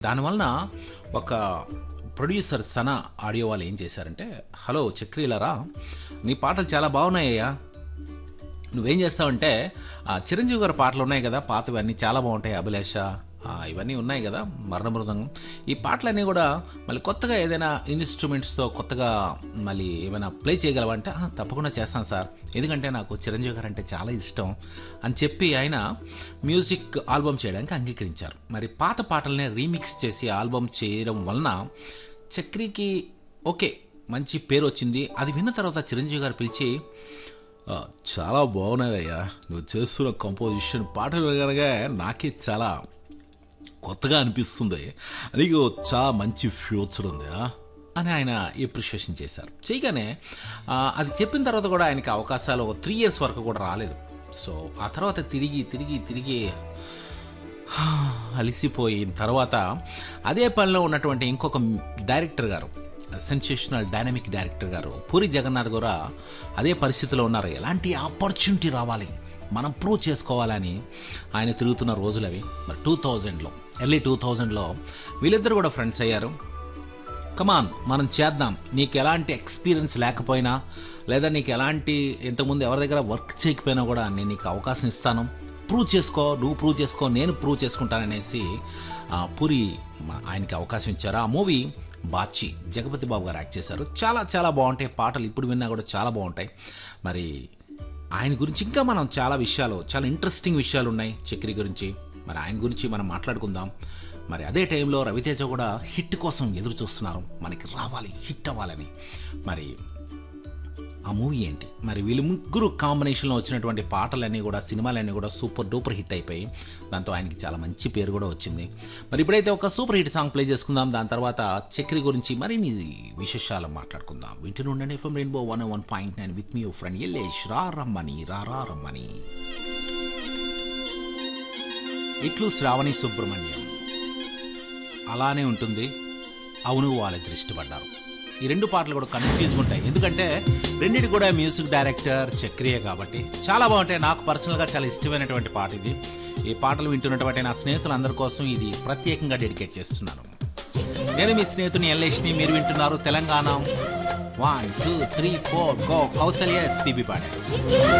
దానివలన ఒక producer Sana audio వాళ్ళు ఏం చేశారంటే హలో చక్రీలరా నీ పాటలు చాలా బాగున్నాయ్యా నువ్వేం చేస్తావంటే ఆ చిరంజీవి గారి పాటలు ఉన్నాయి కదా పాతవి అన్నీ చాలా బాగుంటాయి అభిలాష ఆ, ఇవన్నీ ఉన్నాయి కదా మరణ మృదంగం ఈ పాటలన్నీ కూడా మళ్ళీ కొత్తగా ఏదైనా ఇన్స్ట్రుమెంట్స్తో కొత్తగా మళ్ళీ ఏమైనా ప్లే చేయగలవంటే "ఆ, తప్పకుండా చేస్తాను సార్ ఎందుకంటే నాకు చిరంజీవి గారు అంటే చాలా ఇష్టం అని చెప్పి ఆయన మ్యూజిక్ ఆల్బమ్ చేయడానికి అంగీకరించారు మరి పాత పాటలనే రీమిక్స్ చేసి ఆల్బమ్ చేయడం వలన చక్రికి ఓకే మంచి పేరు వచ్చింది అది విన్న తర్వాత చిరంజీవి గారు పిలిచి "ఆ, చాలా బాగున్నాదయ్యా నువ్వు చేస్తున్న కంపోజిషన్ పాటలు వినగానే నాకే చాలా కొత్తగా అనిపిస్తుంది నీకు చాలా మంచి ఫ్యూచర్ ఉంది ఆ?" అని ఆయన ఎప్రిషియేషన్ చేశారు చేయగానే ఆ, అది చెప్పిన తర్వాత కూడా ఆయనకి అవకాశాలు ఒక త్రీ ఇయర్స్ వరకు కూడా రాలేదు సో ఆ తర్వాత తిరిగి తిరిగి తిరిగి అలిసిపోయిన తర్వాత అదే పనిలో ఉన్నటువంటి ఇంకొక డైరెక్టర్ గారు సెన్సేషనల్ డైనమిక్ డైరెక్టర్ గారు పూరి జగన్నాథ్ కూడా అదే పరిస్థితిలో ఉన్నారు ఎలాంటి ఆపర్చునిటీ రావాలి మనం ప్రూవ్ చేసుకోవాలని ఆయన తిరుగుతున్న రోజులు అవి మరి టూ థౌజండ్లో ఎర్లీ టూ థౌజండ్లో వీళ్ళిద్దరు కూడా ఫ్రెండ్స్ అయ్యారు కమాన్ మనం చేద్దాం నీకు ఎలాంటి ఎక్స్పీరియన్స్ లేకపోయినా లేదా నీకు ఎలాంటి ఇంతకుముందు ఎవరి దగ్గర వర్క్ చేయకపోయినా కూడా నేను నీకు అవకాశం ఇస్తాను ప్రూవ్ చేసుకో నువ్వు ప్రూవ్ చేసుకో నేను ప్రూవ్ చేసుకుంటాననేసి ఆ, పూరి మా- ఆయనకి అవకాశం ఇచ్చారు ఆ మూవీ బాచి జగపతి బాబు గారు యాక్ట్ చేశారు చాలా చాలా బాగుంటాయి పాటలు ఇప్పుడు విన్నా కూడా చాలా బాగుంటాయి మరి ఆయన గురించి ఇంకా మనం చాలా విషయాలు చాలా ఇంట్రెస్టింగ్ విషయాలు ఉన్నాయి చక్రి గురించి మరి ఆయన గురించి మనం మాట్లాడుకుందాం మరి అదే టైంలో రవితేజ కూడా హిట్ కోసం ఎదురు చూస్తున్నారు మనకి రావాలి హిట్ అవ్వాలని మరి ఆ మూవీ ఏంటి మరి వీళ్ళు ముగ్గురు కాంబినేషన్లో వచ్చినటువంటి పాటలన్నీ కూడా సినిమాలన్నీ కూడా సూపర్ డూపర్ హిట్ అయిపోయి దాంతో ఆయనకి చాలా మంచి పేరు కూడా వచ్చింది మరి ఇప్పుడైతే ఒక సూపర్ హిట్ సాంగ్ ప్లే చేసుకుందాం దాని తర్వాత చక్రి గురించి మరిన్ని విశేషాలు మాట్లాడుకుందాం వింటూ ఉండండి FM rainbow one one point nine with మీ ఫ్రెండ్ ఎల్లేష్ రా రమ్మని రా రా రమ్మని ఇట్లు శ్రావణి సుబ్రహ్మణ్యం అలానే ఉంటుంది అవును వాళ్ళిద్దరు ఇష్టపడ్డారు ఈ రెండు పాటలు కూడా కన్ఫ్యూజ్ ఉంటాయి ఎందుకంటే రెండింటి కూడా మ్యూజిక్ డైరెక్టర్ చక్రియ కాబట్టి చాలా బాగుంటాయి నాకు పర్సనల్గా చాలా ఇష్టమైనటువంటి పాట ఇది ఈ పాటలు వింటున్నటువంటి నా స్నేహితులందరి కోసం ఇది ప్రత్యేకంగా డెడికేట్ చేస్తున్నాను నేను మీ స్నేహితుని ఎల్లేష్ని మీరు వింటున్నారు Telangana one two three four go Kausalya SPB పాడారు